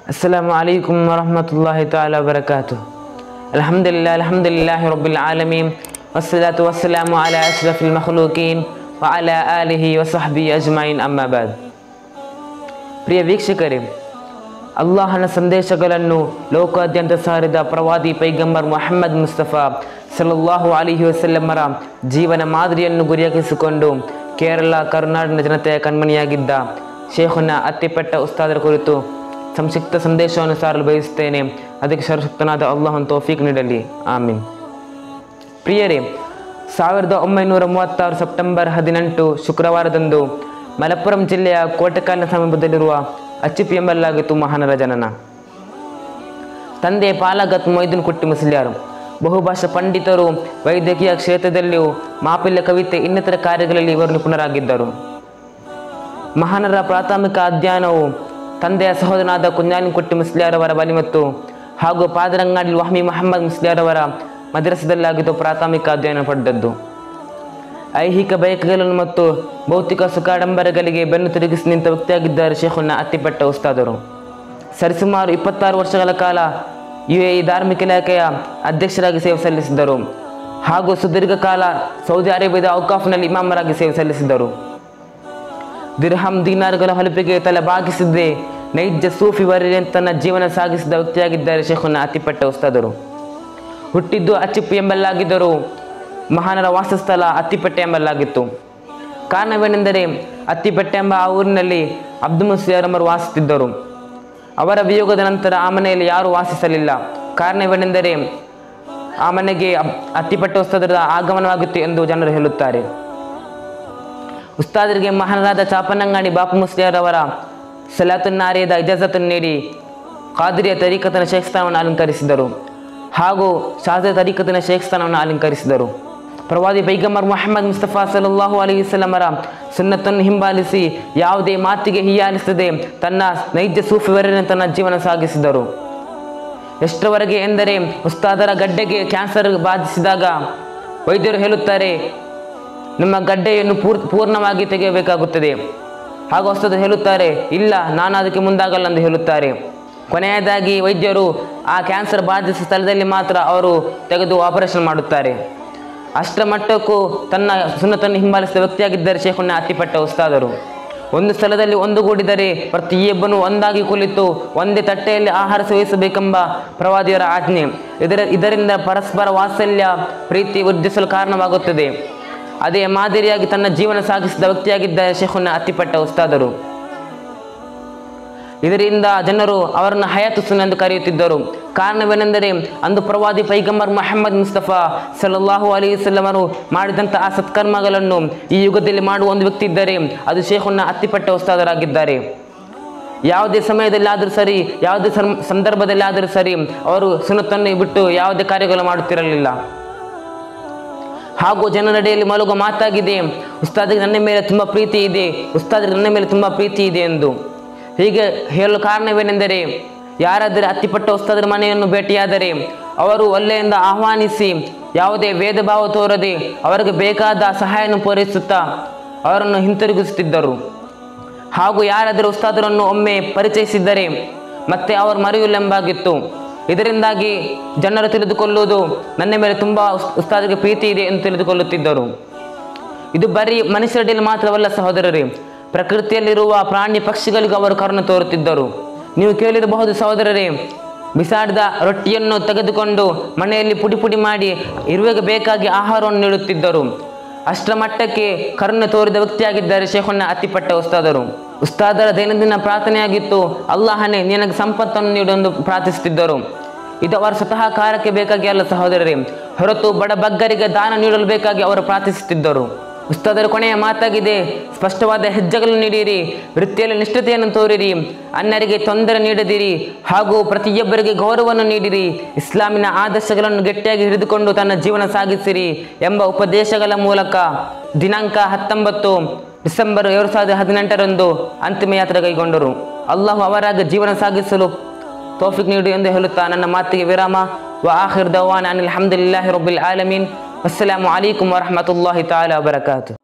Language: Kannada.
السلام عليكم ورحمة الله تعالى وبركاته الحمد لله الحمد لله رب العالمين والصلاة والسلام على أشرف المخلوقين وعلى آله وصحبه أجمعين أما بعد ಪ್ರಿಯ ವೀಕ್ಷಕರೇ ಅಲ್ಲಾಹನ ಸಂದೇಶಗಳನ್ನು ಲೋಕಾದ್ಯಂತ ಸಾರಿದ ಪ್ರವಾದಿ ಪೈಗಂಬರ್ ಮೊಹಮ್ಮದ್ ಮುಸ್ತಫಾ ಸಲಲ್ಲಾಹು ಅಲಿಹಿ ವಸಲ್ಲಮರ ಜೀವನ ಮಾದರಿಯನ್ನು ಗುರಿಯಾಗಿಸಿಕೊಂಡು ಕೇರಳ ಕರ್ನಾಟಕ ಜನತೆಯ ಕಣ್ಮಣಿಯಾಗಿದ್ದ ಶೇಖುನ ಅತ್ತಿಪೆಟ್ಟ ಉಸ್ತಾದರ ಕುರಿತು ಸಂಕ್ಷಿಪ್ತ ಸಂದೇಶವನ್ನು ಸಾರಲು ಬಯಸುತ್ತೇನೆ ಅದಕ್ಕೆ ಸರ್ವಶಕ್ತನಾದ ಅಲ್ಲಾಹನ ತೌಫೀಕ್ ನೀಡಲಿ ಆಮೀನ್ ಪ್ರಿಯರೇ ಸಾವಿರದ ಒಂಬೈನೂರ ಮೂವತ್ತಾರು ಸೆಪ್ಟೆಂಬರ್ ಹದಿನೆಂಟು ಶುಕ್ರವಾರದಂದು ಮಲಪ್ಪುರಂ ಜಿಲ್ಲೆಯ ಕೋಟೆಕಾಲಿನ ಸಮೀಪದಲ್ಲಿರುವ ಅಚ್ಚಿಪಿ ಎಂಬಲ್ಲಾಗಿತ್ತು ಮಹಾನರ ಜನನ ತಂದೆ ಪಾಲಗತ್ ಮೊಯ್ದುನ್ ಕುಟ್ಟಿ ಮುಸ್ಲಿಯಾರು ಬಹುಭಾಷಾ ಪಂಡಿತರು ವೈದ್ಯಕೀಯ ಕ್ಷೇತ್ರದಲ್ಲಿಯೂ ಮಾಪಿಲ್ಯ ಕವಿತೆ ಇನ್ನಿತರ ಕಾರ್ಯಗಳಲ್ಲಿ ಇವರು ನಿಪುಣರಾಗಿದ್ದರು ಮಹಾನರ ಪ್ರಾಥಮಿಕ ಅಧ್ಯಯನವು ತಂದೆಯ ಸಹೋದರನಾದ ಕುಂಜಾಲಿನಕುಟ್ಟಿ ಮುಸ್ಲಿಯಾರವರ ಬಳಿ ಮತ್ತು ಹಾಗೂ ಪಾದರಂಗಾಡಿ ವಹಮಿ ಮೊಹಮ್ಮದ್ ಮುಸ್ಲಿಯಾರವರ ಮದ್ರಸದಲ್ಲಾಗಿದ್ದು ಪ್ರಾಥಮಿಕ ಅಧ್ಯಯನ ಪಡೆದದ್ದು ಐಹಿಕ ಬಯಕೆಗಳನ್ನು ಮತ್ತು ಭೌತಿಕ ಸುಖಾಡಂಬರಗಳಿಗೆ ಬೆನ್ನು ತಿರುಗಿಸಿ ನಿಂತ ವ್ಯಕ್ತಿಯಾಗಿದ್ದಾರೆ ಶೇಖುನ್ನ ಅತ್ತಿಪಟ್ಟ ಉಸ್ತಾದರು ಸರಿಸುಮಾರು ಇಪ್ಪತ್ತಾರು ವರ್ಷಗಳ ಕಾಲ ಯು ಎ ಇ ಧಾರ್ಮಿಕ ಇಲಾಖೆಯ ಅಧ್ಯಕ್ಷರಾಗಿ ಸೇವೆ ಸಲ್ಲಿಸಿದರು ಹಾಗೂ ಸುದೀರ್ಘ ಕಾಲ ಸೌದಿ ಅರೇಬಿಯಾದ ಔಕಾಫ್ನಲ್ಲಿ ಇಮಾಮರಾಗಿ ಸೇವೆ ಸಲ್ಲಿಸಿದರು ದಿರ್ಹಂ ದೀನಾರ್ಗಳ ಹೊಲಪಿಗೆ ತಲೆ ಬಾಗಿಸಿದ್ದೇ ನೈಜ ಸೂಫಿ ವರ್ಯ ತನ್ನ ಜೀವನ ಸಾಗಿಸಿದ ವ್ಯಕ್ತಿಯಾಗಿದ್ದಾರೆ ಶೇಖುನ್ನ ಅತ್ತಿಪಟ್ಟ ಉಸ್ತಾದರು ಹುಟ್ಟಿದ್ದು ಅಚ್ಚಿಪ್ಪು ಎಂಬಲ್ಲಾಗಿದ್ದರು ಮಹಾನರ ವಾಸಸ್ಥಳ ಅತ್ತಿಪಟ್ಟೆ ಎಂಬಲ್ಲಾಗಿತ್ತು ಕಾರಣವೇನೆಂದರೆ ಅತ್ತಿಪಟ್ಟೆ ಎಂಬ ಆ ಊರಿನಲ್ಲಿ ಅಬ್ದುಲ್ ಮುಸ್ಲಿಯರಮ್ಮರು ವಾಸಿಸುತ್ತಿದ್ದರು ಅವರ ವಿಯೋಗದ ನಂತರ ಆ ಮನೆಯಲ್ಲಿ ಯಾರೂ ವಾಸಿಸಲಿಲ್ಲ ಕಾರಣವೇನೆಂದರೆ ಆ ಮನೆಗೆ ಅಬ್- ಅತ್ತಿಪಟ್ಟೆ ಉಸ್ತಾದರ ಆಗಮನವಾಗಿತ್ತು ಎಂದು ಜನರು ಹೇಳುತ್ತಾರೆ ಉಸ್ತಾದರಿಗೆ ಮಹಾನರಾದ ಚಾಪನಂಗಾಣಿ ಬಾಪು ಮುಸ್ಲಿಯರವರ ಸಲಾತುನ್ನಾರಿಯದ ಇಜಾಜತನ್ನು ನೀಡಿ ಖಾದ್ರಿಯ ತರೀಕತನ ಶೇಖ್ ಸ್ಥಾನವನ್ನು ಅಲಂಕರಿಸಿದರು ಹಾಗೂ ಶಾಸ್ತ್ರೀಯ ತರೀಕತಿನ ಶೇಖ್ ಸ್ಥಾನವನ್ನು ಅಲಂಕರಿಸಿದರು ಪ್ರವಾದಿ ಪೈಗಂಬರ್ ಮೊಹಮ್ಮದ್ ಮುಸ್ತಫಾ ಸಲಲ್ಲಾಹು ಅಲಿ ವಸಲ್ಲಮರ ಸುನ್ನತನ್ನು ಹಿಂಬಾಲಿಸಿ ಯಾವುದೇ ಮಾತಿಗೆ ಹೀಯಾಲಿಸದೆ ತನ್ನ ನೈಜ ಸೂಫಿವರನ್ನು ತನ್ನ ಜೀವನ ಸಾಗಿಸಿದರು ಎಷ್ಟರವರೆಗೆ ಎಂದರೆ ಉಸ್ತಾದರ ಗಡ್ಡೆಗೆ ಕ್ಯಾನ್ಸರ್ ಬಾಧಿಸಿದಾಗ ವೈದ್ಯರು ಹೇಳುತ್ತಾರೆ ನಿಮ್ಮ ಗಡ್ಡೆಯನ್ನು ಪೂರ್ ಪೂರ್ಣವಾಗಿ ತೆಗೆಯಬೇಕಾಗುತ್ತದೆ ಹಾಗೂ ಹೊಸದು ಹೇಳುತ್ತಾರೆ ಇಲ್ಲ ನಾನು ಅದಕ್ಕೆ ಮುಂದಾಗಲ್ಲ ಎಂದು ಹೇಳುತ್ತಾರೆ ಕೊನೆಯದಾಗಿ ವೈದ್ಯರು ಆ ಕ್ಯಾನ್ಸರ್ ಬಾಧಿಸಿದ ಸ್ಥಳದಲ್ಲಿ ಮಾತ್ರ ಅವರು ತೆಗೆದು ಆಪರೇಷನ್ ಮಾಡುತ್ತಾರೆ ಅಷ್ಟರ ಮಟ್ಟಕ್ಕೂ ತನ್ನ ಸುನ್ನತನ್ನು ಹಿಂಬಾಲಿಸಿದ ವ್ಯಕ್ತಿಯಾಗಿದ್ದಾರೆ ಶೇಖುನ್ನ ಅತ್ತಿಪಟ್ಟ ಉಸ್ತಾದರು ಒಂದು ಸ್ಥಳದಲ್ಲಿ ಒಂದುಗೂಡಿದರೆ ಪ್ರತಿಯೊಬ್ಬನು ಒಂದಾಗಿ ಕುಳಿತು ಒಂದೇ ತಟ್ಟೆಯಲ್ಲಿ ಆಹಾರ ಸೇವಿಸಬೇಕೆಂಬ ಪ್ರವಾದಿಯರ ಆಜ್ಞೆ ಇದರ ಇದರಿಂದ ಪರಸ್ಪರ ವಾತ್ಸಲ್ಯ ಪ್ರೀತಿ ವೃದ್ಧಿಸಲು ಕಾರಣವಾಗುತ್ತದೆ ಅದೇ ಮಾದರಿಯಾಗಿ ತನ್ನ ಜೀವನ ಸಾಗಿಸಿದ ವ್ಯಕ್ತಿಯಾಗಿದ್ದ ಶೇಖುನ್ನ ಅತ್ತಿಪಟ್ಟ ಉಸ್ತಾದರು ಇದರಿಂದ ಜನರು ಅವರನ್ನು ಹಯಾತು ಸುನ್ನ ಎಂದು ಕರೆಯುತ್ತಿದ್ದರು ಕಾರಣವೇನೆಂದರೆ ಅಂದು ಪ್ರವಾದಿ ಪೈಗಂಬರ್ ಮೊಹಮ್ಮದ್ ಮುಸ್ತಫಾ ಸಲ್ಲಲ್ಲಾಹು ಅಲಿ ವಸಲ್ಲಮರು ಮಾಡಿದಂಥ ಆ ಸತ್ಕರ್ಮಗಳನ್ನು ಈ ಯುಗದಲ್ಲಿ ಮಾಡುವ ಒಂದು ವ್ಯಕ್ತಿ ಇದ್ದರೆ ಅದು ಶೇಖುನ್ನ ಅತ್ತಿಪಟ್ಟ ಉಸ್ತಾದರಾಗಿದ್ದಾರೆ ಯಾವುದೇ ಸಮಯದಲ್ಲಾದರೂ ಸರಿ ಯಾವುದೇ ಸಂ- ಸಂದರ್ಭದಲ್ಲಾದರೂ ಸರಿ ಅವರು ಸುನ್ನತನ್ನು ಬಿಟ್ಟು ಯಾವುದೇ ಕಾರ್ಯಗಳು ಮಾಡುತ್ತಿರಲಿಲ್ಲ ಹಾಗೂ ಜನರಡೆಯಲ್ಲಿ ಮಲಗುವ ಮಾತಾಗಿದೆ ಉಸ್ತಾದಿಗೆ ನನ್ನ ಮೇಲೆ ತುಂಬ ಪ್ರೀತಿ ಇದೆ ಉಸ್ತಾದಿಗೆ ನನ್ನ ಮೇಲೆ ತುಂಬ ಪ್ರೀತಿ ಇದೆ ಎಂದು ಹೀಗೆ ಹೇಳಲು ಕಾರಣವೇನೆಂದರೆ ಯಾರಾದರೆ ಅತ್ತಿಪಟ್ಟ ಉಸ್ತಾದರ ಮನೆಯನ್ನು ಭೇಟಿಯಾದರೆ ಅವರು ಒಳ್ಳೆಯಿಂದ ಆಹ್ವಾನಿಸಿ ಯಾವುದೇ ಭೇದ ಭಾವ ತೋರದೆ ಅವರಿಗೆ ಬೇಕಾದ ಸಹಾಯವನ್ನು ಪೂರೈಸುತ್ತಾ ಅವರನ್ನು ಹಿಂತಿರುಗಿಸುತ್ತಿದ್ದರು ಹಾಗೂ ಯಾರಾದರೂ ಉಸ್ತಾದರನ್ನು ಒಮ್ಮೆ ಪರಿಚಯಿಸಿದ್ದರೆ ಮತ್ತೆ ಅವರು ಮರೆಯುವುದೆಂಬಾಗಿತ್ತು ಇದರಿಂದಾಗಿ ಜನರು ತಿಳಿದುಕೊಳ್ಳುವುದು ನನ್ನ ಮೇಲೆ ತುಂಬ ಉಸ್- ಉಸ್ತಾದಿಗೆ ಪ್ರೀತಿ ಇದೆ ಎಂದು ತಿಳಿದುಕೊಳ್ಳುತ್ತಿದ್ದರು ಇದು ಬರೀ ಮನುಷ್ಯರಲ್ಲಿ ಮಾತ್ರವಲ್ಲ ಸಹೋದರರೇ ಪ್ರಕೃತಿಯಲ್ಲಿರುವ ಪ್ರಾಣಿ ಪಕ್ಷಿಗಳಿಗೂ ಅವರು ಕರುಣೆ ತೋರುತ್ತಿದ್ದರು ನೀವು ಕೇಳಿರಬಹುದು ಸಹೋದರರೇ ಬಿಸಾಡಿದ ರೊಟ್ಟಿಯನ್ನು ತೆಗೆದುಕೊಂಡು ಮನೆಯಲ್ಲಿ ಪುಡಿ ಪುಡಿ ಮಾಡಿ ಇರುವೆಗೆ ಬೇಕಾಗಿ ಆಹಾರವನ್ನು ನೀಡುತ್ತಿದ್ದರು ಅಷ್ಟರ ಮಟ್ಟಕ್ಕೆ ಕರುಣೆ ತೋರಿದ ವ್ಯಕ್ತಿಯಾಗಿದ್ದಾರೆ ಶೇಖುನ್ನ ಅತ್ತಿಪಟ್ಟ ಉಸ್ತಾದರು ಉಸ್ತಾದರ ದೈನಂದಿನ ಪ್ರಾರ್ಥನೆಯಾಗಿತ್ತು ಅಲ್ಲಾಹನೇ ನಿನಗೆ ಸಂಪತ್ತನ್ನು ನೀಡೆಂದು ಪ್ರಾರ್ಥಿಸುತ್ತಿದ್ದರು ಇದು ಅವರ ಸ್ವತಃ ಕಾರ್ಯಕ್ಕೆ ಬೇಕಾಗಿ ಅಲ್ಲ ಸಹೋದರರೇ ಹೊರತು ಬಡ ಬಗ್ಗರಿಗೆ ದಾನ ನೀಡಲು ಬೇಕಾಗಿ ಅವರು ಪ್ರಾರ್ಥಿಸುತ್ತಿದ್ದರು ಉಸ್ತಾದರ ಕೊನೆಯ ಮಾತಾಗಿದೆ ಸ್ಪಷ್ಟವಾದ ಹೆಜ್ಜೆಗಳನ್ನು ನೀಡಿರಿ ವೃತ್ತಿಯಲ್ಲಿ ನಿಷ್ಠತೆಯನ್ನು ತೋರಿರಿ ಅನ್ಯರಿಗೆ ತೊಂದರೆ ನೀಡದಿರಿ ಹಾಗೂ ಪ್ರತಿಯೊಬ್ಬರಿಗೆ ಗೌರವವನ್ನು ನೀಡಿರಿ ಇಸ್ಲಾಮಿನ ಆದರ್ಶಗಳನ್ನು ಗಟ್ಟಿಯಾಗಿ ಹಿಡಿದುಕೊಂಡು ತನ್ನ ಜೀವನ ಸಾಗಿಸಿರಿ ಎಂಬ ಉಪದೇಶಗಳ ಮೂಲಕ ದಿನಾಂಕ ಹತ್ತೊಂಬತ್ತು ಡಿಸೆಂಬರ್ ಎರಡು ಸಾವಿರದ ಹದಿನೆಂಟರಂದು ಅಂತಿಮ ಯಾತ್ರೆ ಕೈಗೊಂಡರು ಅಲ್ಲಾಹು ಅವರಾಗ ಜೀವನ ಸಾಗಿಸಲು ತೌಫಿಕ್ ನೀಡು ಎಂದು ಹೇಳುತ್ತಾ ನನ್ನ ಮಾತಿಗೆ ವಿರಾಮ ವ ಆಖಿರ್ ದವಾನ್ ಅನಿಲ್ ಹಮ್ದುಲಿಲ್ಲಾಹಿ ರಬ್ಬಿಲ್ ಆಲಮೀನ್ ಅಸ್ಸಲಾಮು ಅಲೈಕುಂ ವರಹಮತುಲ್ಲಾಹಿ ತಾಲಾ ವಬರಕಾತು